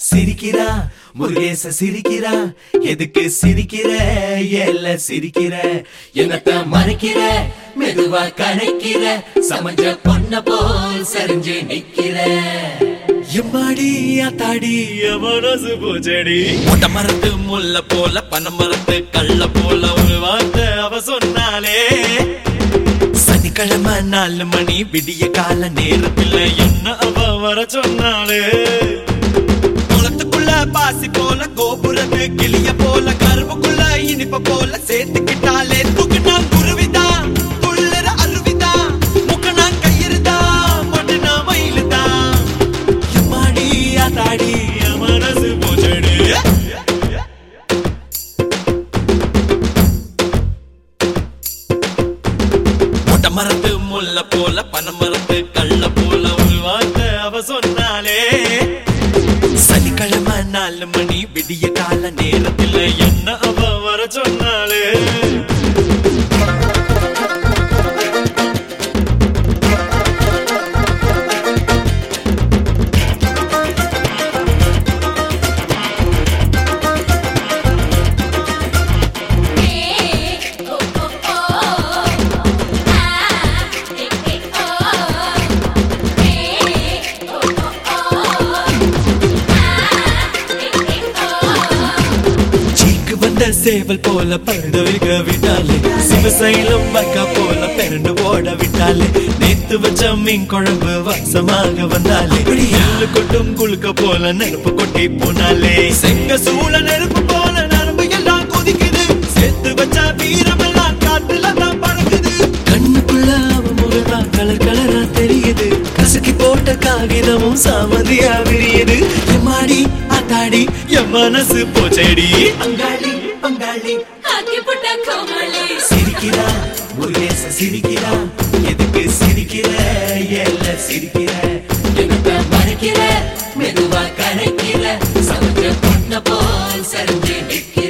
சிரிக்கிறா முருகேச சிரிக்கிறா எதுக்கு சிரிக்கிற ஏல சிரிக்கிற என்னத்த மறைக்கிற மெதுவா கணக்கிற சமஞ்ச பொண்ண போல் சரிஞ்சு நிக்கிற எம்மாடி ஆத்தாடி மனசு பூச்செடி முட்டை மரத்து முல்ல போல பனை மரத்து கள்ள போல ஒரு வார்த்தை அவ சொன்னாலே சனிக்கிழமை நாலு மணி விடிய கால நேரத்துல என்ன அவ வர சொன்னாலே குளத்துக்குள்ள பாசி போல கோபுரத்து கிளிய போல கருவுக்குள்ள இனிப்ப போல சேர்த்துக்கிட்டாலே தூக்குனா குருவிதா துள்ளுற அருவிதா முக்கனா கயிறுதா மொட்டுனா மயிலுதா எம்மாடி ஆத்தாடி என் மனசு போச்சடி மொட்டை மரத்து முல்ல போல பனை மரத்து கள்ள போல ஒரு வார்த்தை அவ சொன்னாலே சனிக்கிழமை நாலு மணி விடிய கால நேரத்துல என்ன அவ வர சொன்னாலே சீக்கு வந்த சேவல் போல படுவிக விட்டாலே சிவசைலம் மக்கா போல பெரண்டு ஓட விட்டாலே நேத்து வச்ச மீன் குழம்பு வாசமாக வந்தாலே எள்ளு கொட்டும் குளுக்க போல நெருப்பு கொட்டி போனாலே செங்க சூழ நெருப்பு போல நரம்பு எல்லாம் கொதிக்குது சேர்த்து வச்ச வீரமெல்லாம் காட்டுல தான் பறக்குது கண்ணுக்குள்ள அவ முகதான் கலர் கலரா தெரியுது கசக்கி போட்ட காகிதமும் சாமதியா விரியுது எம்மாடி ஆத்தாடி என் மனசு போச்சேடி பங்காளி பங்காளி சிரிக்கிறா முருகேச சிரிக்கிறா எதுக்கு சிரிக்கிற ஏல சிரிக்கிற என்னத்த மறைக்கிற மெதுவா கணக்கிற சமைச்ச பொண்ண போல் சரிஞ்சு நிக்கிற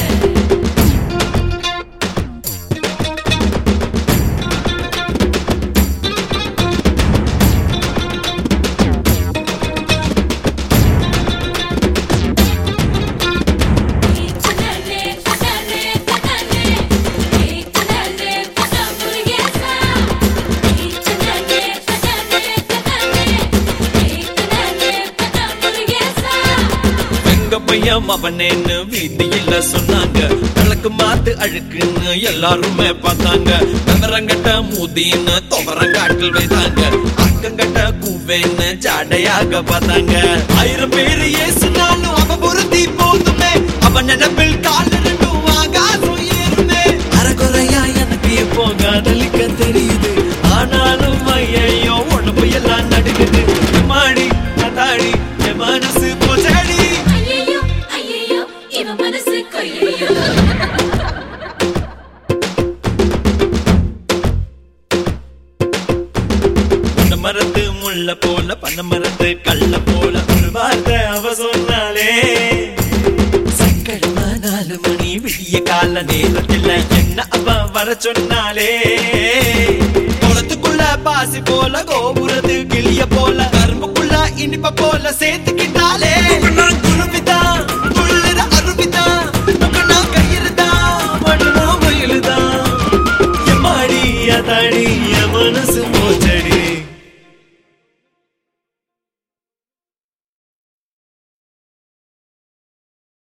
எங்க பையன் அவனேன்னு வீதியில சொன்னாங்க விளக்கு மாத்து அழுக்குன்னு எல்லாருமே பார்த்தாங்க நகரங்கட்ட மூதின்னு துவரங்காட்டில் வைத்தாங்க அக்கங்கட்ட கூவேன்னு ஜாடையாக பார்த்தாங்க ஆயிரம் பேரு ஏசுனாலும் அவன் பொருத்தி போதுமே அவன் நினைப்பில் கால் ரெண்டும் ஆகாசம் ஏறுமே அறகுறையா எனக்கு இப்போ காதலிக்க தெரியுது ஆனாலும் ஐயோ உடம்பு எல்லாம் நடுக்குது மாடி அதாடி என் மனசு போச்சடி மனசு கொய்யோ இந்த மரத்து முள்ள போல பனை மரத்து கள்ள போல ஒரு வார்த்தை அவ சொன்னாலே சங்கடமா நாலு மணி விடிய கால நேரத்தில் என்ன அவ வர சொன்னாலே குளத்துக்குள்ள பாசி போல கோபுரத்து கிளிய போல கரும்புக்குள்ள இனிப்ப போல சேர்த்துக்கிட்டாலே